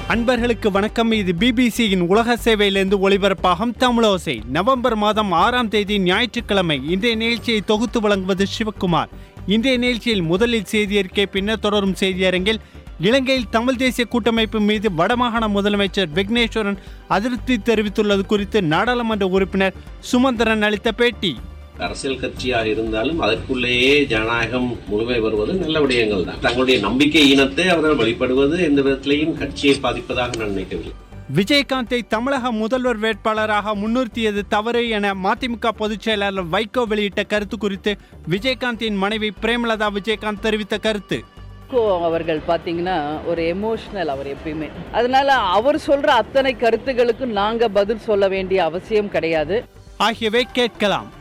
அன்பர்களுக்கு வணக்கம் இது பிபிசியின் உலக சேவையிலிருந்து ஒளிபரப்பாகும் தமிழோசை நவம்பர் மாதம் ஆறாம் தேதி ஞாயிற்றுக்கிழமை இன்றைய நிகழ்ச்சியை தொகுத்து வழங்குவது சிவக்குமார் இன்றைய நிகழ்ச்சியில் முதலில் செய்தியறிக்கை பின்னர் தொடரும் செய்தியரங்கில் இலங்கையில் தமிழ் தேசிய கூட்டமைப்பு மீது வடமாகாண முதலமைச்சர் விக்னேஸ்வரன் அதிருப்தி தெரிவித்துள்ளது குறித்து நாடாளுமன்ற உறுப்பினர் சுமந்திரன் அளித்த பேட்டி அரசியல் கட்சியாக இருந்தாலும் அதற்குள்ளேயே ஜனநாயகம் முழுமை வருவது நல்ல விடயங்கள் தான் தங்களுடைய நம்பிக்கை இனத்தை அவர்கள் வழிபடுவது எந்த விதத்திலையும் கட்சியை பாதிப்பதாக நான் நினைக்கவில்லை விஜயகாந்தை தமிழக முதல்வர் வேட்பாளராக முன்னிறுத்தியது தவறு என மதிமுக பொதுச் செயலாளர் வைகோ வெளியிட்ட கருத்து குறித்து விஜயகாந்தின் மனைவி பிரேமலதா விஜயகாந்த் தெரிவித்த கருத்து கோ அவர்கள் பார்த்தீங்கன்னா ஒரு எமோஷனல் அவர் எப்பயுமே அதனால அவர் சொல்ற அத்தனை கருத்துகளுக்கும் நாங்க பதில் சொல்ல வேண்டிய அவசியம் கிடையாது ஆகியவை கேட்கலாம்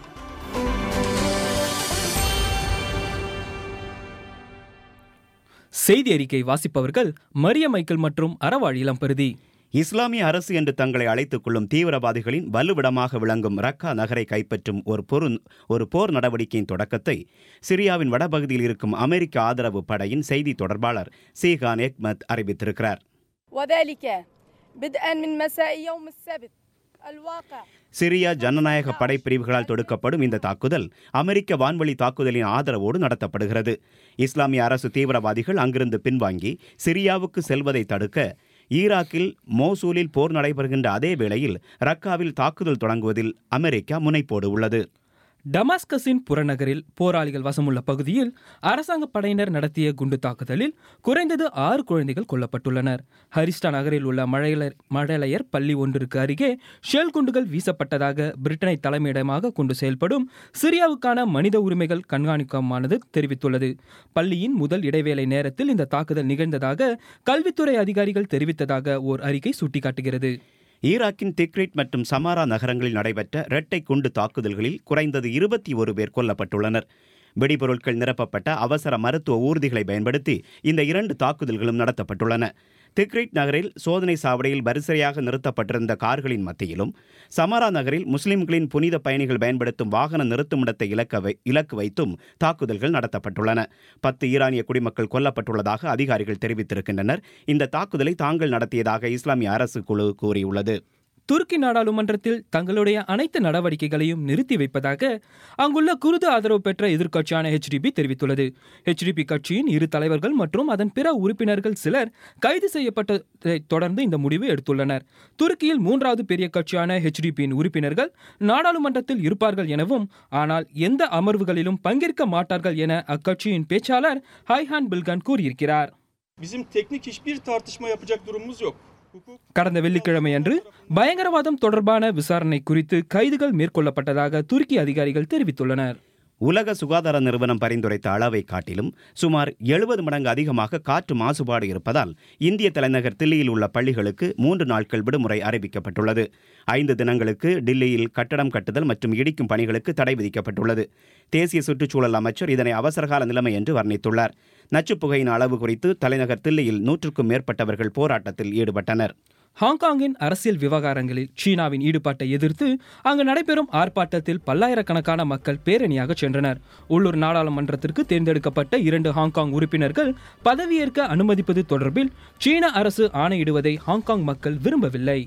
செய்தி அறிக்கை வாசிப்பவர்கள் மரிய மைக்கேல் மற்றும் அறவாழ் இளம்பருதி இஸ்லாமிய அரசு என்று தங்களை அழைத்துக் கொள்ளும் தீவிரவாதிகளின் வலுவிடமாக விளங்கும் ரக்கா நகரை கைப்பற்றும் ஒரு பொரு ஒரு போர் நடவடிக்கையின் தொடக்கத்தை சிரியாவின் வடபகுதியில் இருக்கும் அமெரிக்க ஆதரவு படையின் செய்தி தொடர்பாளர் சீகான் எக்மத் அறிவித்திருக்கிறார் وذلك بدءا من مساء يوم السبت الواقع சிரியா ஜனநாயக படைப்பிரிவுகளால் தொடுக்கப்படும் இந்த தாக்குதல் அமெரிக்க வான்வழி தாக்குதலின் ஆதரவோடு நடத்தப்படுகிறது இஸ்லாமிய அரசு தீவிரவாதிகள் அங்கிருந்து பின்வாங்கி சிரியாவுக்கு செல்வதை தடுக்க ஈராக்கில் மோசூலில் போர் நடைபெறுகின்ற அதே வேளையில் ரக்காவில் தாக்குதல் தொடங்குவதில் அமெரிக்கா முனைப்போடு உள்ளது டமாஸ்கஸின் புறநகரில் போராளிகள் வசமுள்ள பகுதியில் அரசாங்க படையினர் நடத்திய குண்டு தாக்குதலில் குறைந்தது ஆறு குழந்தைகள் கொல்லப்பட்டுள்ளனர் ஹரிஸ்டா நகரில் உள்ள மழையலர் மழலையர் பள்ளி ஒன்றிற்கு அருகே ஷெல் குண்டுகள் வீசப்பட்டதாக பிரிட்டனை தலைமையிடமாக கொண்டு செயல்படும் சிரியாவுக்கான மனித உரிமைகள் கண்காணிக்கமானது தெரிவித்துள்ளது பள்ளியின் முதல் இடைவேளை நேரத்தில் இந்த தாக்குதல் நிகழ்ந்ததாக கல்வித்துறை அதிகாரிகள் தெரிவித்ததாக ஓர் அறிக்கை சுட்டிக்காட்டுகிறது ஈராக்கின் திக்ரிட் மற்றும் சமாரா நகரங்களில் நடைபெற்ற இரட்டை குண்டு தாக்குதல்களில் குறைந்தது இருபத்தி ஒரு பேர் கொல்லப்பட்டுள்ளனர் வெடிபொருட்கள் நிரப்பப்பட்ட அவசர மருத்துவ ஊர்திகளை பயன்படுத்தி இந்த இரண்டு தாக்குதல்களும் நடத்தப்பட்டுள்ளன திக்ரிட் நகரில் சோதனை சாவடியில் வரிசையாக நிறுத்தப்பட்டிருந்த கார்களின் மத்தியிலும் சமாரா நகரில் முஸ்லிம்களின் புனித பயணிகள் பயன்படுத்தும் வாகன நிறுத்துமிடத்தை இலக்க வை இலக்கு வைத்தும் தாக்குதல்கள் நடத்தப்பட்டுள்ளன பத்து ஈரானிய குடிமக்கள் கொல்லப்பட்டுள்ளதாக அதிகாரிகள் தெரிவித்திருக்கின்றனர் இந்த தாக்குதலை தாங்கள் நடத்தியதாக இஸ்லாமிய அரசு குழு கூறியுள்ளது துருக்கி நாடாளுமன்றத்தில் தங்களுடைய அனைத்து நடவடிக்கைகளையும் நிறுத்தி வைப்பதாக அங்குள்ள குருது ஆதரவு பெற்ற எதிர்க்கட்சியான ஹெச்டிபி தெரிவித்துள்ளது ஹெச்டிபி கட்சியின் இரு தலைவர்கள் மற்றும் அதன் பிற உறுப்பினர்கள் சிலர் கைது செய்யப்பட்டதை தொடர்ந்து இந்த முடிவு எடுத்துள்ளனர் துருக்கியில் மூன்றாவது பெரிய கட்சியான ஹெச்டிபியின் உறுப்பினர்கள் நாடாளுமன்றத்தில் இருப்பார்கள் எனவும் ஆனால் எந்த அமர்வுகளிலும் பங்கேற்க மாட்டார்கள் என அக்கட்சியின் பேச்சாளர் ஹைஹான் பில்கன் கூறியிருக்கிறார் Bizim teknik hiçbir tartışma yapacak durumumuz yok. Hukuk கடந்த வெள்ளிக்கிழமை அன்று பயங்கரவாதம் தொடர்பான விசாரணை குறித்து கைதுகள் மேற்கொள்ளப்பட்டதாக துருக்கி அதிகாரிகள் தெரிவித்துள்ளனர் உலக சுகாதார நிறுவனம் பரிந்துரைத்த அளவை காட்டிலும் சுமார் எழுபது மடங்கு அதிகமாக காற்று மாசுபாடு இருப்பதால் இந்திய தலைநகர் தில்லியில் உள்ள பள்ளிகளுக்கு மூன்று நாட்கள் விடுமுறை அறிவிக்கப்பட்டுள்ளது ஐந்து தினங்களுக்கு டில்லியில் கட்டடம் கட்டுதல் மற்றும் இடிக்கும் பணிகளுக்கு தடை விதிக்கப்பட்டுள்ளது தேசிய சுற்றுச்சூழல் அமைச்சர் இதனை அவசரகால நிலைமை என்று வர்ணித்துள்ளார் நச்சுப்புகையின் அளவு குறித்து தலைநகர் தில்லியில் நூற்றுக்கும் மேற்பட்டவர்கள் போராட்டத்தில் ஈடுபட்டனர் ஹாங்காங்கின் அரசியல் விவகாரங்களில் சீனாவின் ஈடுபாட்டை எதிர்த்து அங்கு நடைபெறும் ஆர்ப்பாட்டத்தில் பல்லாயிரக்கணக்கான மக்கள் பேரணியாக சென்றனர் உள்ளூர் நாடாளுமன்றத்திற்கு தேர்ந்தெடுக்கப்பட்ட இரண்டு ஹாங்காங் உறுப்பினர்கள் பதவியேற்க அனுமதிப்பது தொடர்பில் சீன அரசு ஆணையிடுவதை ஹாங்காங் மக்கள் விரும்பவில்லை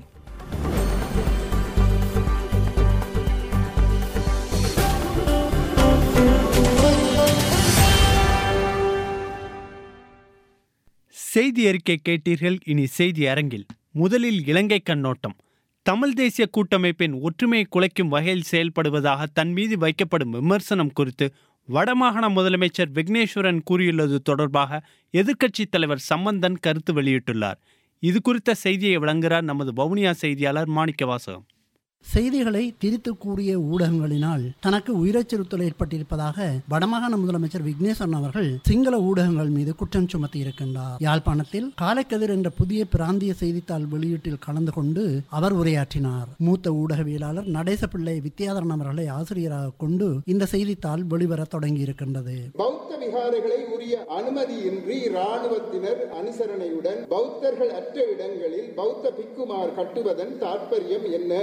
செய்தி அறிக்கை கேட்டீர்கள் இனி செய்தி அரங்கில் முதலில் இலங்கை கண்ணோட்டம் தமிழ் தேசிய கூட்டமைப்பின் ஒற்றுமையை குலைக்கும் வகையில் செயல்படுவதாக தன் மீது வைக்கப்படும் விமர்சனம் குறித்து வடமாகாண முதலமைச்சர் விக்னேஸ்வரன் கூறியுள்ளது தொடர்பாக எதிர்க்கட்சித் தலைவர் சம்பந்தன் கருத்து வெளியிட்டுள்ளார் இது குறித்த செய்தியை வழங்குகிறார் நமது வவுனியா செய்தியாளர் மாணிக்க வாசகம் செய்திகளை திரித்து கூறிய ஊடகங்களினால் தனக்கு உயிரச்சுறுத்தல் ஏற்பட்டிருப்பதாக வடமாகாண முதலமைச்சர் விக்னேஸ்வரன் அவர்கள் சிங்கள ஊடகங்கள் மீது குற்றம் சுமத்தி இருக்கின்றார் யாழ்ப்பாணத்தில் காலைக்கதிர் என்ற புதிய பிராந்திய செய்தித்தாள் வெளியீட்டில் கலந்து கொண்டு அவர் உரையாற்றினார் மூத்த ஊடகவியலாளர் நடேசபிள்ளை வித்யாதரன் அவர்களை ஆசிரியராக கொண்டு இந்த செய்தித்தாள் வெளிவர தொடங்கி இருக்கின்றது பௌத்த விகாரைகளை உரிய அனுமதியின்றி இராணுவத்தினர் அனுசரணையுடன் பௌத்தர்கள் அற்ற இடங்களில் பௌத்த பிக்குமார் கட்டுவதன் தாற்பயம் என்ன என்பதை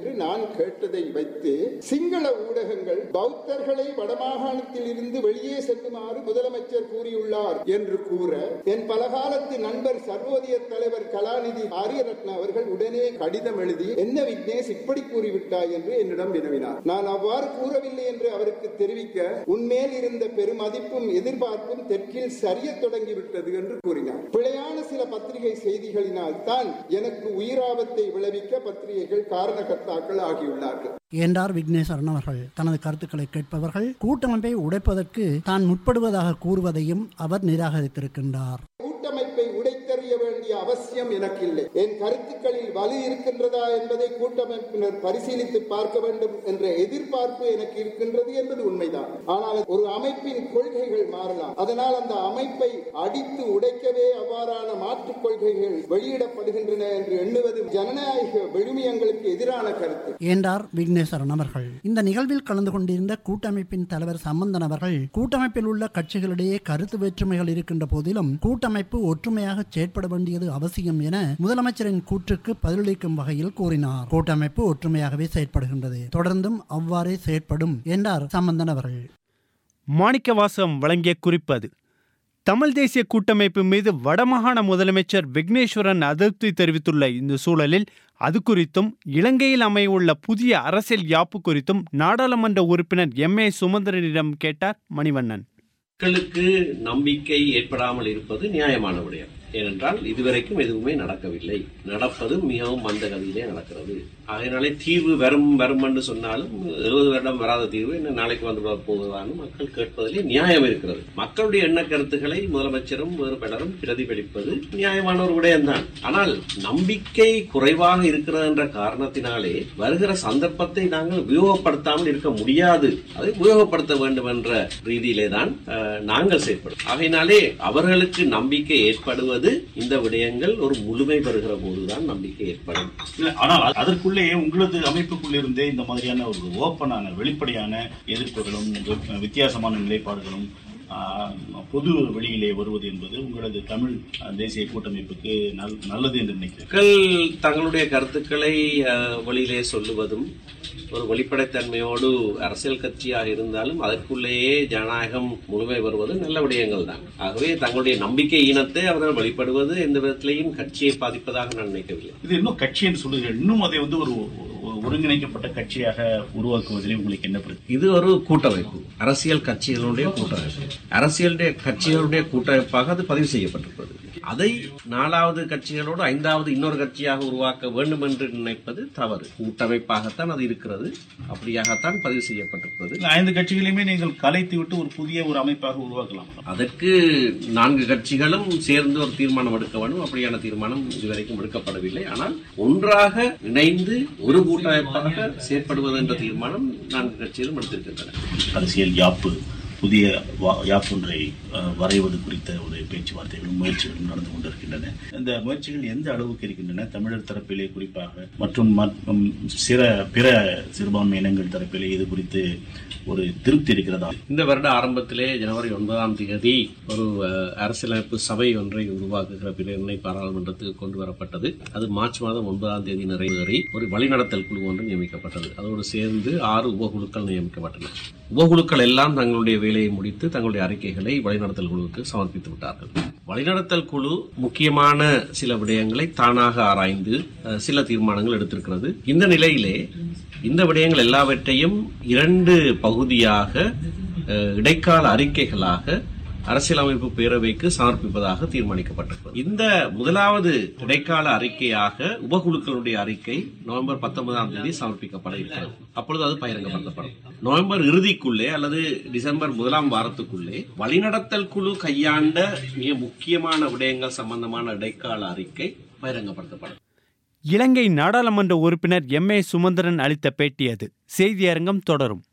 என்று நான் கேட்டதை வைத்து சிங்கள ஊடகங்கள் பௌத்தர்களை வடமாகாணத்தில் இருந்து வெளியே செல்லுமாறு முதலமைச்சர் கூறியுள்ளார் என்று கூற என் பலகாலத்து நண்பர் சர்வோதய தலைவர் கலாநிதி ஆரியரத்ன அவர்கள் உடனே கடிதம் எழுதி என்ன விக்னேஷ் இப்படி கூறிவிட்டாய் என்று என்னிடம் வினவினார் நான் அவ்வாறு கூறவில்லை என்று அவருக்கு தெரிவிக்க உன்மேல் இருந்த பெருமதிப்பும் எதிர்பார்ப்பும் தெற்கில் சரியத் தொடங்கிவிட்டது என்று கூறினார் பிழையான சில பத்திரிகை செய்திகளினால் தான் எனக்கு உயிராபத்தை விளைவிக்க பத்திரிகைகள் காரணகர்த்தாக்கள் ஆகியுள்ளார்கள் என்றார் விக்னேஸ்வரன் அவர்கள் தனது கருத்துக்களை கேட்பவர்கள் கூட்டமைப்பை உடைப்பதற்கு தான் முற்படுவதாக கூறுவதையும் அவர் நிராகரித்திருக்கின்றார் கூட்டமைப்பை உடைத்தறிய வேண்டிய அவசியம் எனக்கு இல்லை என் கருத்துக்களில் வலு இருக்கின்றதா என்பதை கூட்டமைப்பினர் பரிசீலித்து பார்க்க வேண்டும் என்ற எதிர்பார்ப்பு எனக்கு இருக்கின்றது என்பது உண்மைதான் ஆனால் ஒரு அமைப்பின் கொள்கைகள் மாறலாம் அதனால் அந்த அமைப்பை அடித்து உடைக்கவே அவ்வாறான மாற்றுக் கொள்கைகள் வெளியிடப்படுகின்றன என்று எண்ணுவது ஜனநாயக விழுமியங்களுக்கு எதிரான கருத்து என்றார் விக்னேஸ்வரன் அவர்கள் இந்த நிகழ்வில் கலந்து கொண்டிருந்த கூட்டமைப்பின் தலைவர் சம்பந்தன் அவர்கள் கூட்டமைப்பில் உள்ள கட்சிகளிடையே கருத்து வேற்றுமைகள் இருக்கின்ற போதிலும் கூட்டமைப்பு ஒற்றுமையாக செயற்பட வேண்டியது அவசியம் என முதலமைச்சரின் கூற்றுக்கு பதிலளிக்கும் வகையில் கூறினார் கூட்டமைப்பு ஒற்றுமையாகவே செயற்படுகின்றது தொடர்ந்தும் அவ்வாறே செயற்படும் என்றார் சம்பந்தன் அவர்கள் மாணிக்கவாசம் வழங்கிய குறிப்பு அது தமிழ் தேசிய கூட்டமைப்பு மீது வடமாகாண முதலமைச்சர் விக்னேஸ்வரன் அதிருப்தி தெரிவித்துள்ள இந்த சூழலில் அது குறித்தும் இலங்கையில் அமையவுள்ள புதிய அரசியல் யாப்பு குறித்தும் நாடாளுமன்ற உறுப்பினர் எம் ஏ சுமந்திரனிடம் கேட்டார் மணிவண்ணன் மக்களுக்கு நம்பிக்கை ஏற்படாமல் இருப்பது நியாயமான விடயம் ஏனென்றால் இதுவரைக்கும் எதுவுமே நடக்கவில்லை நடப்பது மிகவும் மந்த கதியிலே நடக்கிறது அதனாலே தீர்வு வரும் வரும் என்று சொன்னாலும் இருபது வருடம் வராத தீர்வு இன்னும் நாளைக்கு வந்து விட போவதான்னு மக்கள் கேட்பதிலே நியாயம் இருக்கிறது மக்களுடைய எண்ண கருத்துக்களை முதலமைச்சரும் வேறு பலரும் பிரதிபலிப்பது நியாயமான ஒரு விடயம்தான் ஆனால் நம்பிக்கை குறைவாக இருக்கிறது என்ற காரணத்தினாலே வருகிற சந்தர்ப்பத்தை நாங்கள் உபயோகப்படுத்தாமல் இருக்க முடியாது அதை உபயோகப்படுத்த வேண்டும் என்ற ரீதியிலே தான் அஹ், நாங்கள் செயற்படும் ஆகையினாலே அவர்களுக்கு நம்பிக்கை ஏற்படுவது இந்த விடயங்கள் ஒரு முழுமை பெறுகிற போதுதான் நம்பிக்கை ஏற்படும் இல்ல, ஆனால் அ- அதற்குள்ளேயே உங்களது அமைப்புக்குள்ள இருந்தே இந்த மாதிரியான ஒரு ஓப்பனான வெளிப்படையான எதிர்ப்புகளும் வி- வித்தியாசமான நிலைப்பாடுகளும் ஆ, பொது வெளியிலே வருவது என்பது உங்களது தமிழ் அ, தேசிய கூட்டமைப்புக்கு நல்- நல்லது என்று நினைக்கிறேன் மக்கள் தங்களுடைய கருத்துக்களை அஹ், வெளியிலே சொல்லுவதும் ஒரு வெளிப்படைத்தன்மையோடு அரசியல் கட்சியாக இருந்தாலும் அதற்குள்ளேயே ஜனநாயகம் முழுமை வருவது நல்ல விடயங்கள் தான் ஆகவே தங்களுடைய நம்பிக்கை ஈனத்தை அவர்கள் வெளிப்படுவது எந்த விதத்திலையும் கட்சியை பாதிப்பதாக நான் நினைக்கவில்லை இது இன்னும் கட்சி என்று சொல்லுகிறேன் இன்னும் அதை வந்து ஒரு ஒரு ஒருங்கிணைக்கப்பட்ட கட்சியாக உருவாக்குவதிலே உங்களுக்கு என்ன பிரச்சனை இது ஒரு கூட்டமைப்பு அரசியல் கட்சிகளுடைய கூட்டமைப்பு அரசியலுடைய கட்சிகளுடைய கூட்டமைப்பாக அது பதிவு செய்யப்பட்டிருக்கிறது அதை நாலாவது கட்சிகளோடு ஐந்தாவது இன்னொரு கட்சியாக உருவாக்க வேண்டும் என்று நினைப்பது தவறு கூட்டமைப்பாகத்தான் அது இருக்கிறது அப்படியாகத்தான் பதிவு செய்யப்பட்டிருக்கிறது இந்த ஐந்து கட்சிகளையுமே நீங்கள் கலைத்து விட்டு ஒரு புதிய ஒரு அமைப்பாக உருவாக்கலாம் அதற்கு நான்கு கட்சிகளும் சேர்ந்து ஒரு தீர்மானம் எடுக்க வேண்டும் அப்படியான தீர்மானம் இதுவரைக்கும் எடுக்கப்படவில்லை ஆனால் ஒன்றாக இணைந்து ஒரு கூட்டமைப்பாக செயற்படுவது என்ற தீர்மானம் நான்கு கட்சிகளும் எடுத்திருக்கின்றன அரசியல் யாப்பு புதிய வா- யாப்பொன்றை அஹ், வரைவது குறித்த ஒரு பேச்சுவார்த்தைகளும் முயற்சிகளும் நடந்து கொண்டிருக்கின்றன இந்த முயற்சிகள் எந்த அளவுக்கு இருக்கின்றன தமிழர் தரப்பிலே குறிப்பாக மற்றும் மற்றும் சிற பிற சிறுபான்மை இனங்கள் தரப்பிலே இது குறித்து ஒரு திருப்தி இருக்கிறதா இந்த வருட ஆரம்பத்திலே ஜனவரி ஒன்பதாம் தேதி ஒரு அஹ், அரசியலமைப்பு சபை ஒன்றை உருவாக்குகிற பிரிவினை பாராளுமன்றத்துக்கு கொண்டு வரப்பட்டது அது மார்ச் மாதம் ஒன்பதாம் தேதி நிறைவேறி ஒரு வழிநடத்தல் குழு ஒன்று நியமிக்கப்பட்டது அதோடு சேர்ந்து ஆறு உபகுழுக்கள் நியமிக்கப்பட்டன உபகுழுக்கள் எல்லாம் தங்களுடைய வேலையை முடித்து தங்களுடைய அறிக்கைகளை வழிநடத்தல் குழுவுக்கு சமர்ப்பித்து விட்டார்கள் வழிநடத்தல் குழு முக்கியமான சில விடயங்களை தானாக ஆராய்ந்து அஹ், சில தீர்மானங்கள் எடுத்திருக்கிறது இந்த நிலையிலே இந்த விடயங்கள் எல்லாவற்றையும் இரண்டு பகுதியாக அஹ், இடைக்கால அறிக்கைகளாக அரசியலமைப்பு பேரவைக்கு சமர்ப்பிப்பதாக தீர்மானிக்கப்பட்டிருக்கிறது இந்த முதலாவது இடைக்கால அறிக்கையாக உபகுழுக்களுடைய அறிக்கை நவம்பர் பத்தொன்பதாம் தேதி சமர்ப்பிக்கப்பட இருக்கிறது அப்பொழுது அது பகிரங்கப்படுத்தப்படும் நவம்பர் இறுதிக்குள்ளே அல்லது டிசம்பர் முதலாம் வாரத்துக்குள்ளே வழிநடத்தல் குழு கையாண்ட மிக முக்கியமான விடயங்கள் சம்பந்தமான இடைக்கால அறிக்கை பகிரங்கப்படுத்தப்படும் இலங்கை நாடாளுமன்ற உறுப்பினர் எம் ஏ சுமந்திரன் அளித்த பேட்டி அது செய்தியரங்கம் தொடரும்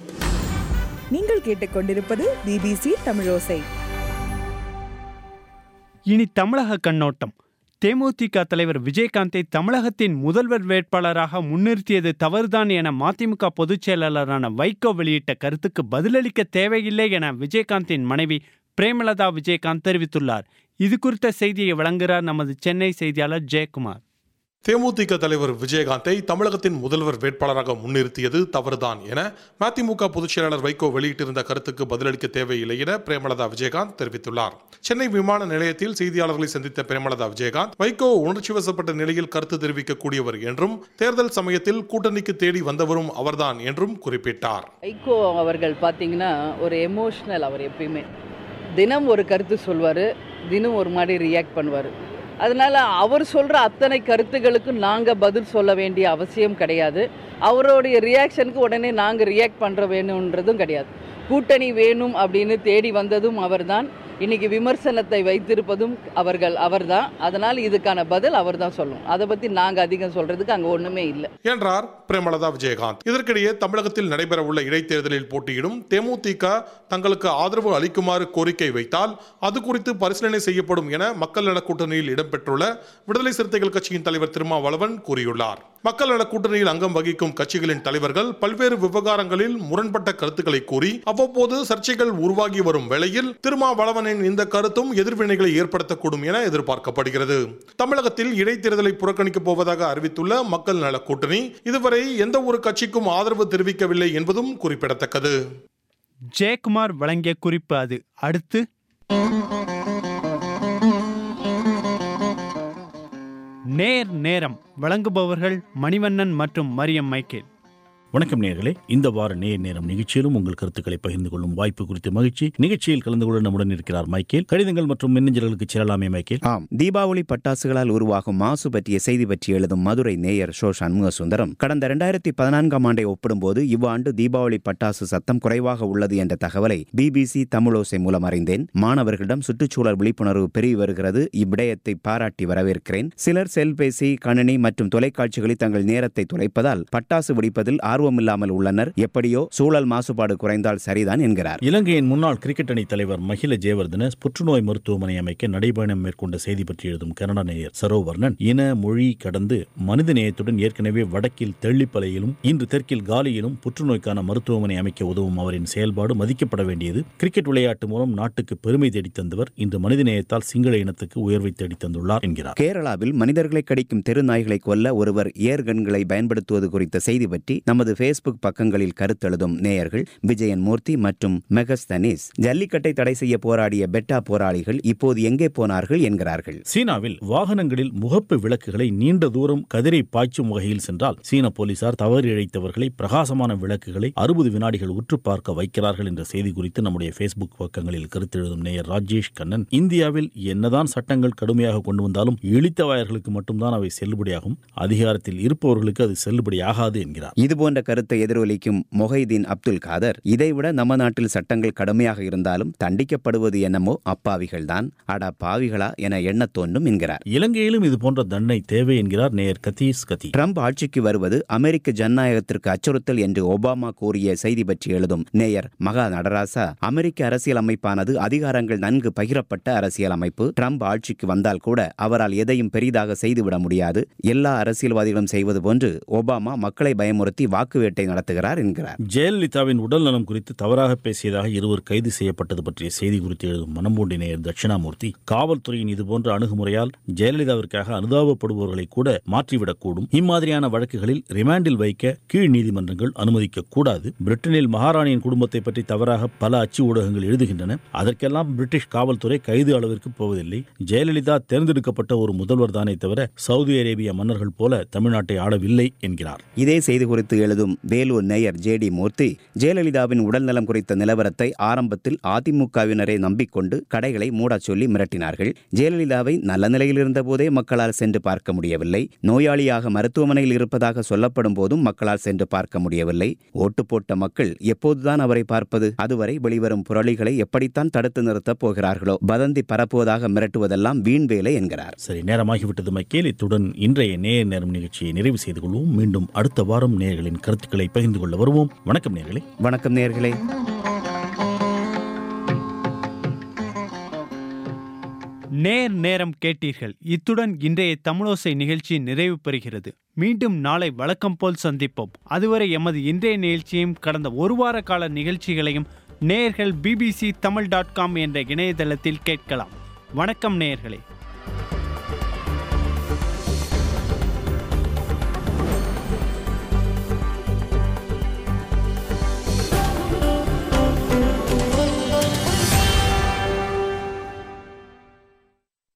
நீங்கள் கேட்டுக்கொண்டிருப்பது பிபிசி தமிழோசை இனி தமிழக கண்ணோட்டம் தேமுதிக தலைவர் விஜயகாந்தை தமிழகத்தின் முதல்வர் வேட்பாளராக முன்னிறுத்தியது தவறுதான் என மதிமுக பொதுச் செயலாளரான வைகோ வெளியிட்ட கருத்துக்கு பதிலளிக்க தேவையில்லை என விஜயகாந்தின் மனைவி பிரேமலதா விஜயகாந்த் தெரிவித்துள்ளார் இது குறித்த செய்தியை வழங்குகிறார் நமது சென்னை செய்தியாளர் ஜெயக்குமார் தேமுதிக தலைவர் விஜயகாந்தை தமிழகத்தின் முதல்வர் வேட்பாளராக முன்னிறுத்தியது தவறுதான் என மதிமுக பொதுச் செயலாளர் வைகோ வெளியிட்டிருந்த கருத்துக்கு பதிலளிக்க தேவையில்லை என பிரேமலதா விஜயகாந்த் தெரிவித்துள்ளார் சென்னை விமான நிலையத்தில் செய்தியாளர்களை சந்தித்த பிரேமலதா விஜயகாந்த் வைகோ உணர்ச்சி வசப்பட்ட நிலையில் கருத்து தெரிவிக்கக்கூடியவர் என்றும் தேர்தல் சமயத்தில் கூட்டணிக்கு தேடி வந்தவரும் அவர்தான் என்றும் குறிப்பிட்டார் வைகோ அவர்கள் பார்த்தீங்கன்னா ஒரு எமோஷ்னல் அவர் எப்பயுமே தினம் ஒரு கருத்து சொல்வார் தினம் ஒரு மாதிரி ரியாக்ட் பண்ணுவார் அதனால் அவர் சொல்கிற அத்தனை கருத்துகளுக்கும் நாங்கள் பதில் சொல்ல வேண்டிய அவசியம் கிடையாது அவருடைய ரியாக்ஷனுக்கு உடனே நாங்கள் ரியாக்ட் பண்ணுற வேணுன்றதும் கிடையாது கூட்டணி வேணும் அப்படின்னு தேடி வந்ததும் அவர்தான் இன்னைக்கு விமர்சனத்தை வைத்திருப்பதும் அவர்கள் அவர்தான் அதனால் இதுக்கான பதில் அவர் தான் சொல்லணும் அதை பற்றி நாங்கள் அதிகம் சொல்கிறதுக்கு அங்கே ஒன்றுமே இல்லை என்றார் பிரேமலதா விஜயகாந்த் இதற்கிடையே தமிழகத்தில் நடைபெறவுள்ள இடைத்தேர்தலில் போட்டியிடும் தேமுதிக தங்களுக்கு ஆதரவு அளிக்குமாறு கோரிக்கை வைத்தால் அது குறித்து பரிசீலனை செய்யப்படும் என மக்கள் நல கூட்டணியில் இடம்பெற்றுள்ள விடுதலை சிறுத்தைகள் கட்சியின் தலைவர் திருமாவளவன் கூறியுள்ளார் மக்கள் நல கூட்டணியில் அங்கம் வகிக்கும் கட்சிகளின் தலைவர்கள் பல்வேறு விவகாரங்களில் முரண்பட்ட கருத்துக்களை கூறி அவ்வப்போது சர்ச்சைகள் உருவாகி வரும் வேளையில் திருமாவளவனின் இந்த கருத்தும் எதிர்வினைகளை ஏற்படுத்தக்கூடும் என எதிர்பார்க்கப்படுகிறது தமிழகத்தில் இடைத்தேர்தலை புறக்கணிக்கப் போவதாக அறிவித்துள்ள மக்கள் நல கூட்டணி இதுவரை எந்த ஒரு கட்சிக்கும் ஆதரவு தெரிவிக்கவில்லை என்பதும் குறிப்பிடத்தக்கது ஜெயக்குமார் வழங்கிய குறிப்பு அது அடுத்து நேர் நேரம் வழங்குபவர்கள் மணிவண்ணன் மற்றும் மரியம் மைக்கேல் வணக்கம் நேர்களே இந்த வார நேர் நேரம் நிகழ்ச்சியிலும் உங்கள் கருத்துக்களை பகிர்ந்து கொள்ளும் வாய்ப்பு குறித்த மகிழ்ச்சி நிகழ்ச்சியில் கலந்து கொள்ள நம்முடன் இருக்கிறார் மைக்கேல் கடிதங்கள் மற்றும் மின்னஞ்சல்களுக்கு செல்லலாமே மைக்கேல் ஆம் தீபாவளி பட்டாசுகளால் உருவாகும் மாசு பற்றிய செய்தி பற்றி எழுதும் மதுரை நேயர் ஷோ சண்முக சுந்தரம் கடந்த இரண்டாயிரத்தி பதினான்காம் ஆண்டை ஒப்பிடும்போது இவ்வாண்டு தீபாவளி பட்டாசு சத்தம் குறைவாக உள்ளது என்ற தகவலை பிபிசி தமிழோசை மூலம் அறிந்தேன் மாணவர்களிடம் சுற்றுச்சூழல் விழிப்புணர்வு பெருகி வருகிறது இவ்விடயத்தை பாராட்டி வரவேற்கிறேன் சிலர் செல்பேசி கணினி மற்றும் தொலைக்காட்சிகளில் தங்கள் நேரத்தை தொலைப்பதால் பட்டாசு வெடிப்பதில் ஆர்வமில்லாமல் உள்ளனர் எப்படியோ சூழல் மாசுபாடு குறைந்தால் சரிதான் என்கிறார் இலங்கையின் முன்னாள் கிரிக்கெட் அணி தலைவர் மகில ஜெயவர்தன புற்றுநோய் மருத்துவமனை அமைக்க நடைபயணம் மேற்கொண்ட செய்தி பற்றி எழுதும் கனடா நேயர் சரோவர்ணன் இன மொழி கடந்து மனித நேயத்துடன் ஏற்கனவே வடக்கில் தெள்ளிப்பலையிலும் இன்று தெற்கில் காலியிலும் புற்றுநோய்க்கான மருத்துவமனை அமைக்க உதவும் அவரின் செயல்பாடு மதிக்கப்பட வேண்டியது கிரிக்கெட் விளையாட்டு மூலம் நாட்டுக்கு பெருமை தேடித் தந்தவர் இன்று மனித நேயத்தால் சிங்கள இனத்துக்கு உயர்வை தேடித் தந்துள்ளார் என்கிறார் கேரளாவில் மனிதர்களை கடிக்கும் தெருநாய்களை கொல்ல ஒருவர் ஏர்கன்களை பயன்படுத்துவது குறித்த செய்தி பற்றி நமது ஃபேஸ்புக் பக்கங்களில் கருத்தெழுதும் நேயர்கள் விஜயன் மூர்த்தி மற்றும் மெகஸ்தனிஸ் ஜல்லிக்கட்டை தடை செய்ய போராடிய பெட்டா போராளிகள் இப்போது எங்கே போனார்கள் என்கிறார்கள் சீனாவில் வாகனங்களில் முகப்பு விளக்குகளை நீண்ட தூரம் கதிரை பாய்ச்சும் வகையில் சென்றால் சீன போலீசார் தவறு இழைத்தவர்களை பிரகாசமான விளக்குகளை அறுபது வினாடிகள் உற்று பார்க்க வைக்கிறார்கள் என்ற செய்தி குறித்து நம்முடைய ஃபேஸ்புக் பக்கங்களில் கருத்தெழுதும் நேயர் ராஜேஷ் கண்ணன் இந்தியாவில் என்னதான் சட்டங்கள் கடுமையாக கொண்டு வந்தாலும் இழித்தவாயர்களுக்கு மட்டும்தான் அவை செல்லுபடியாகும் அதிகாரத்தில் இருப்பவர்களுக்கு அது செல்லுபடியாகாது என்கிறார் இதுபோன்ற கருத்தை எதிரொலிக்கும் மொஹைதீன் அப்துல் காதர் இதைவிட நம்ம நாட்டில் சட்டங்கள் கடுமையாக இருந்தாலும் தண்டிக்கப்படுவது என்னமோ அப்பாவிகள்தான் அட பாவிகளா என எண்ணத் தோன்றும் என்கிறார் இலங்கையிலும் இது போன்ற தண்டனை தேவை என்கிறார் நேயர் கதீஸ் கதி ட்ரம்ப் ஆட்சிக்கு வருவது அமெரிக்க ஜனநாயகத்திற்கு அச்சுறுத்தல் என்று ஒபாமா கூறிய செய்தி பற்றி எழுதும் நேயர் மகா நடராசா அமெரிக்க அரசியல் அமைப்பானது அதிகாரங்கள் நன்கு பகிரப்பட்ட அரசியல் அமைப்பு ட்ரம்ப் ஆட்சிக்கு வந்தால் கூட அவரால் எதையும் பெரிதாக செய்துவிட முடியாது எல்லா அரசியல்வாதிகளும் செய்வது போன்று ஒபாமா மக்களை பயமுறுத்தி வாக்கு வேட்டை நடத்துகிறார் என்கிறார் ஜெயலலிதாவின் உடல் நலம் குறித்து தவறாக பேசியதாக இருவர் கைது செய்யப்பட்டது பற்றிய செய்தி குறித்து எழுதும் மனம்பூண்டி நேயர் தட்சிணாமூர்த்தி காவல்துறையின் இதுபோன்ற அணுகுமுறையால் ஜெயலலிதாவிற்காக அனுதாபப்படுபவர்களை கூட மாற்றிவிடக்கூடும் இம்மாதிரியான வழக்குகளில் ரிமாண்டில் வைக்க கீழ் நீதிமன்றங்கள் அனுமதிக்க கூடாது பிரிட்டனில் மகாராணியின் குடும்பத்தை பற்றி தவறாக பல அச்சு ஊடகங்கள் எழுதுகின்றன அதற்கெல்லாம் பிரிட்டிஷ் காவல்துறை கைது அளவிற்கு போவதில்லை ஜெயலலிதா தேர்ந்தெடுக்கப்பட்ட ஒரு முதல்வர் தானே தவிர சவுதி அரேபிய மன்னர்கள் போல தமிழ்நாட்டை ஆளவில்லை என்கிறார் இதே செய்தி குறித்து எழுதும் வேலூர் நேயர் ஜே டி மூர்த்தி ஜெயலலிதாவின் உடல்நலம் குறித்த நிலவரத்தை ஆரம்பத்தில் அதிமுகவினரை நம்பிக்கொண்டு கடைகளை மூடச் சொல்லி மிரட்டினார்கள் ஜெயலலிதாவை நல்ல நிலையில் இருந்தபோதே மக்களால் சென்று பார்க்க முடியவில்லை நோயாளியாக மருத்துவமனையில் இருப்பதாக சொல்லப்படும் போதும் மக்களால் சென்று பார்க்க முடியவில்லை ஓட்டு போட்ட மக்கள் எப்போதுதான் அவரை பார்ப்பது அதுவரை வெளிவரும் புரளிகளை எப்படித்தான் தடுத்து நிறுத்தப் போகிறார்களோ வதந்தி பரப்புவதாக மிரட்டுவதெல்லாம் வீண் வேலை என்கிறார் சரி நேரமாகிவிட்டது மைக்கேல் இத்துடன் இன்றைய நேர் நேரம் நிகழ்ச்சியை நிறைவு செய்து கொள்வோம் மீண்டும் அடுத்த வாரம் நேர்களின் கருத்துக்களை பகிர்ந்து கொள்ள வருவோம் வணக்கம் நேர்களே வணக்கம் நேர்களே நேர் நேரம் கேட்டீர்கள் இத்துடன் இன்றைய தமிழோசை நிகழ்ச்சி நிறைவு பெறுகிறது மீண்டும் நாளை வழக்கம் போல் சந்திப்போம் அதுவரை எமது இன்றைய நிகழ்ச்சியையும் கடந்த ஒரு வார கால நிகழ்ச்சிகளையும் நேயர்கள் பிபிசி தமிழ் டாட் காம் என்ற இணையதளத்தில் கேட்கலாம் வணக்கம் நேயர்களே